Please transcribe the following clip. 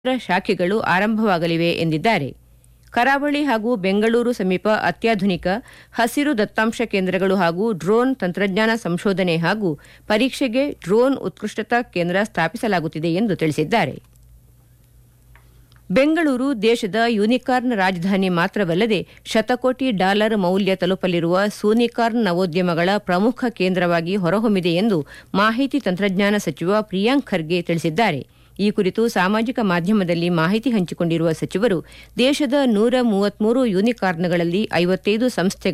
ಶಾಖೆಗಳು ಆರಂಭವಾಗಲಿವೆ ಎಂದಿದ್ದಾರೆ ಕರಾವಳಿ ಹಾಗೂ ಬೆಂಗಳೂರು ಸಮೀಪ ಅತ್ಯಾಧುನಿಕ ಹಸಿರು ದತ್ತಾಂಶ ಕೇಂದ್ರಗಳು ಹಾಗೂ ಡ್ರೋನ್ ತಂತ್ರಜ್ಞಾನ ಸಂಶೋಧನೆ ಹಾಗೂ ಪರೀಕ್ಷೆಗೆ ಡ್ರೋನ್ ಉತ್ಕೃಷ್ಟತಾ ಕೇಂದ್ರ ಸ್ಥಾಪಿಸಲಾಗುತ್ತಿದೆ ಎಂದು ತಿಳಿಸಿದ್ದಾರೆ ಬೆಂಗಳೂರು ದೇಶದ ಯೂನಿಕಾರ್ನ್ ರಾಜಧಾನಿ ಮಾತ್ರವಲ್ಲದೆ ಶತಕೋಟಿ ಡಾಲರ್ ಮೌಲ್ಯ ತಲುಪಲಿರುವ ಸೂನಿಕಾರ್ನ್ ನವೋದ್ಯಮಗಳ ಪ್ರಮುಖ ಕೇಂದ್ರವಾಗಿ ಹೊರಹೊಮ್ಮಿದೆ ಎಂದು ಮಾಹಿತಿ ತಂತ್ರಜ್ಞಾನ ಸಚಿವ ಪ್ರಿಯಾಂಕ್ ಖರ್ಗೆ ತಿಳಿಸಿದ್ದಾರೆ ಈ ಕುರಿತು ಸಾಮಾಜಿಕ ಮಾಧ್ಯಮದಲ್ಲಿ ಮಾಹಿತಿ ಹಂಚಿಕೊಂಡಿರುವ ಸಚಿವರು ದೇಶದ ನೂರ ಮೂವತ್ಮೂರು ಯೂನಿಕಾರ್ನ್ಗಳಲ್ಲಿ ಐವತ್ತೈದು ಸಂಸ್ಥೆಗಳು